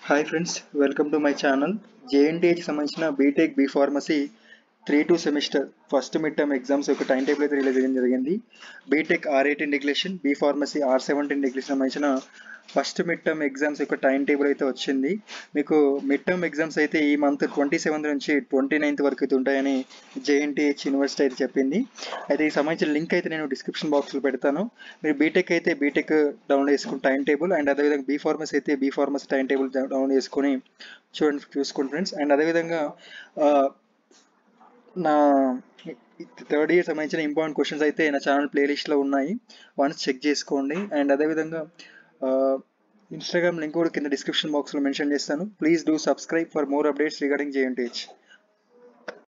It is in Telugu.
hi friends welcome to my channel JNTUH సంబంధించిన B Tech B pharmacy three two semester first mid term exams యొక్క టైం టేబుల్ అయితే రిలీజ్ చేయడం జరిగింది B Tech R eighteen regulation B pharmacy R seventeen regulation సంబంధించిన ఫస్ట్ మిడ్ టర్మ్ ఎగ్జామ్స్ యొక్క టైం టేబుల్ అయితే వచ్చింది మీకు మిడ్ టర్మ్ ఎగ్జామ్స్ అయితే ఈ మంత్ ట్వంటీ సెవెంత్ నుంచి ట్వంటీ నైన్త్ వరకు అయితే ఉంటాయని జేఎన్టీహెచ్ యూనివర్సిటీ అయితే చెప్పింది అయితే ఈ సంబంధించిన లింక్ అయితే నేను డిస్క్రిప్షన్ బాక్స్లో పెడతాను మీరు బీటెక్ అయితే బీటెక్ డౌన్లోడ్ చేసుకుని టైం టేబుల్ అండ్ అదేవిధంగా బీ ఫార్మసీ అయితే B pharmacy time table download చేసుకొని చూడండి చూసుకోండి ఫ్రెండ్స్ అండ్ అదేవిధంగా ఆ, నా థర్డ్ ఇయర్ సంబంధించిన ఇంపార్టెంట్ క్వశ్చన్స్ అయితే నా ఛానల్ ప్లేలిస్ట్లో ఉన్నాయి వన్స్ చెక్ చేసుకోండి అండ్ అదేవిధంగా ఇన్స్టాగ్రామ్ లింక్ కూడా కింద డిస్క్రిప్షన్ బాక్స్లో మెన్షన్ చేస్తాను please do subscribe for more updates regarding JNTH